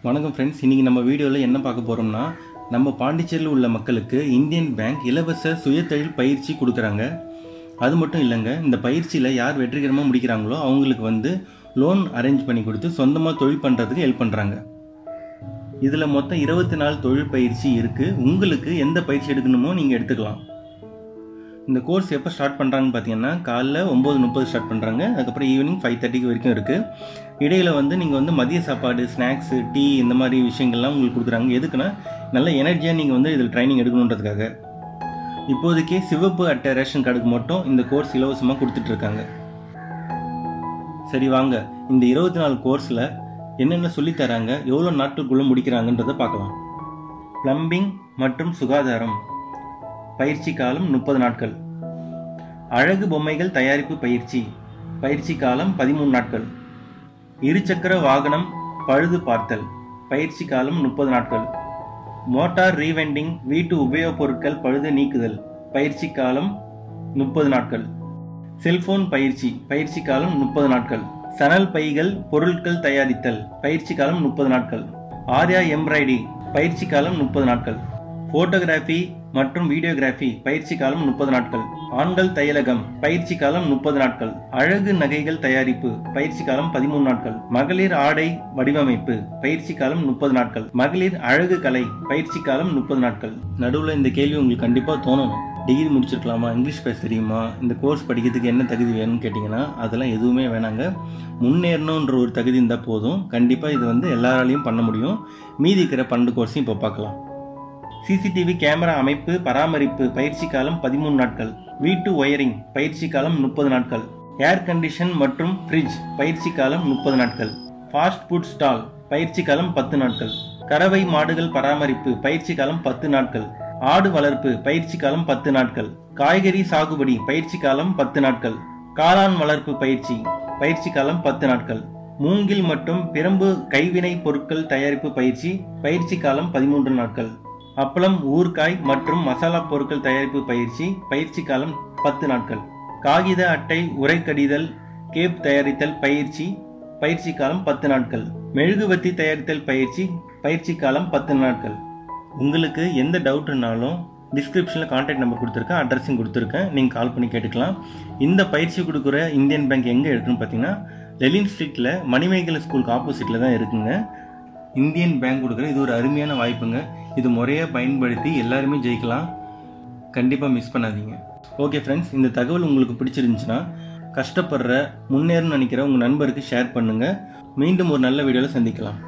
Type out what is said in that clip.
வணக்கம் ஃப்ரெண்ட்ஸ் இன்றைக்கி நம்ம வீடியோவில் என்ன பார்க்க போகிறோம்னா நம்ம பாண்டிச்சேரியில் உள்ள மக்களுக்கு இந்தியன் பேங்க் இலவச சுயதொழில் பயிற்சி கொடுக்குறாங்க அது மட்டும் இல்லைங்க இந்த பயிற்சியில் யார் வெற்றிகரமாக முடிக்கிறாங்களோ அவங்களுக்கு வந்து லோன் அரேஞ்ச் பண்ணி கொடுத்து சொந்தமாக தொழில் பண்ணுறதுக்கு ஹெல்ப் பண்ணுறாங்க இதில் மொத்தம் இருபத்தி நாலு தொழில் பயிற்சி இருக்குது உங்களுக்கு எந்த பயிற்சி எடுக்கணுமோ நீங்கள் எடுத்துக்கலாம் இந்த கோர்ஸ் எப்போ ஸ்டார்ட் பண்ணுறாங்கன்னு பார்த்தீங்கன்னா காலைல ஒம்பது முப்பது ஸ்டார்ட் பண்ணுறாங்க அதுக்கப்புறம் ஈவினிங் ஃபைவ் தேர்ட்டிக்கு வரைக்கும் இருக்குது இடையில வந்து நீங்கள் வந்து மதிய சாப்பாடு ஸ்நாக்ஸு டீ இந்த மாதிரி விஷயங்கள்லாம் உங்களுக்கு கொடுக்குறாங்க எதுக்குன்னா நல்ல எனர்ஜியாக நீங்கள் வந்து இதில் ட்ரைனிங் எடுக்கணுன்றதுக்காக இப்போதைக்கு சிவப்பு அட்டை ரேஷன் கார்டுக்கு மட்டும் இந்த கோர்ஸ் இலவசமாக கொடுத்துட்ருக்காங்க சரி வாங்க இந்த இருபத்தி நாலு கோர்ஸில் என்னென்ன சொல்லித் தராங்க எவ்வளோ நாட்களுக்குள்ளே முடிக்கிறாங்கன்றதை பார்க்கலாம் பிளம்பிங் மற்றும் சுகாதாரம் பயிற்சி காலம் முப்பது நாட்கள் அழகு பொம்மைகள் தயாரிப்பு பயிற்சி பயிற்சி காலம் பதிமூணு நாட்கள் இருசக்கர வாகனம் பழுது பார்த்தல் பயிற்சி காலம் முப்பது நாட்கள் மோட்டார் ரீவெண்டிங் வீட்டு உபயோகப் பொருட்கள் பழுது நீக்குதல் பயிற்சி காலம் முப்பது நாட்கள் செல்போன் பயிற்சி பயிற்சி காலம் முப்பது நாட்கள் சணல் பைகள் பொருட்கள் தயாரித்தல் பயிற்சி காலம் முப்பது நாட்கள் ஆர்யா எம்ப்ராய்டி பயிற்சி காலம் முப்பது நாட்கள் போட்டோகிராஃபி மற்றும் வீடியோகிராஃபி பயிற்சி காலம் முப்பது நாட்கள் ஆண்கள் தையலகம் பயிற்சி காலம் முப்பது நாட்கள் அழகு நகைகள் தயாரிப்பு பயிற்சி காலம் பதிமூணு நாட்கள் மகளிர் ஆடை வடிவமைப்பு பயிற்சி காலம் முப்பது நாட்கள் மகளிர் அழகு கலை பயிற்சி காலம் முப்பது நாட்கள் நடுவில் இந்த கேள்வி உங்களுக்கு கண்டிப்பாக தோணணும் டிகிரி முடிச்சிருக்கலாமா இங்கிலீஷ் பேச தெரியுமா இந்த கோர்ஸ் படிக்கிறதுக்கு என்ன தகுதி வேணும்னு கேட்டிங்கன்னா அதெல்லாம் எதுவுமே வேணாங்க முன்னேறணுன்ற ஒரு தகுதி இருந்தால் போதும் கண்டிப்பாக இது வந்து எல்லாராலையும் பண்ண முடியும் மீதி இருக்கிற பன்னெண்டு கோர்ஸையும் இப்போ பார்க்கலாம் சிசிடிவி கேமரா அமைப்பு பராமரிப்பு பயிற்சி காலம் பதிமூணு நாட்கள் வீட்டு ஒயரிங் பயிற்சி காலம் முப்பது நாட்கள் ஏர் கண்டிஷன் மற்றும் ஃப்ரிட்ஜ் பயிற்சி காலம் முப்பது நாட்கள் ஃபாஸ்ட் ஃபுட் ஸ்டால் பயிற்சி காலம் பத்து நாட்கள் கறவை மாடுகள் பராமரிப்பு பயிற்சி காலம் பத்து நாட்கள் ஆடு வளர்ப்பு பயிற்சி காலம் பத்து நாட்கள் காய்கறி சாகுபடி பயிற்சி காலம் பத்து நாட்கள் காளான் வளர்ப்பு பயிற்சி பயிற்சி காலம் பத்து நாட்கள் மூங்கில் மற்றும் பிரம்பு கைவினை பொருட்கள் தயாரிப்பு பயிற்சி பயிற்சி காலம் பதிமூன்று நாட்கள் அப்பளம் ஊறுகாய் மற்றும் மசாலா பொருட்கள் தயாரிப்பு பயிற்சி பயிற்சி காலம் பத்து நாட்கள் காகித அட்டை உரைக்கடிதல் கேப் தயாரித்தல் பயிற்சி பயிற்சி காலம் பத்து நாட்கள் மெழுகுவத்தி தயாரித்தல் பயிற்சி பயிற்சி காலம் பத்து நாட்கள் உங்களுக்கு எந்த டவுட்னாலும் டிஸ்கிரிப்ஷனில் கான்டாக்ட் நம்பர் கொடுத்துருக்கேன் அட்ரஸும் கொடுத்துருக்கேன் நீங்கள் கால் பண்ணி கேட்டுக்கலாம் இந்த பயிற்சி கொடுக்குற இந்தியன் பேங்க் எங்கே இருக்குன்னு பார்த்தீங்கன்னா லெலின் ஸ்ட்ரீட்டில் மணிமேகலை ஸ்கூலுக்கு ஆப்போசிட்டில் தான் இருக்குங்க இந்தியன் பேங்க் கொடுக்குற இது ஒரு அருமையான வாய்ப்புங்க இது முறையாக பயன்படுத்தி எல்லாருமே ஜெயிக்கலாம் கண்டிப்பாக மிஸ் பண்ணாதீங்க ஓகே ஃப்ரெண்ட்ஸ் இந்த தகவல் உங்களுக்கு பிடிச்சிருந்துச்சுன்னா கஷ்டப்படுற முன்னேறணும்னு நினைக்கிற உங்கள் நண்பருக்கு ஷேர் பண்ணுங்கள் மீண்டும் ஒரு நல்ல வீடியோவில் சந்திக்கலாம்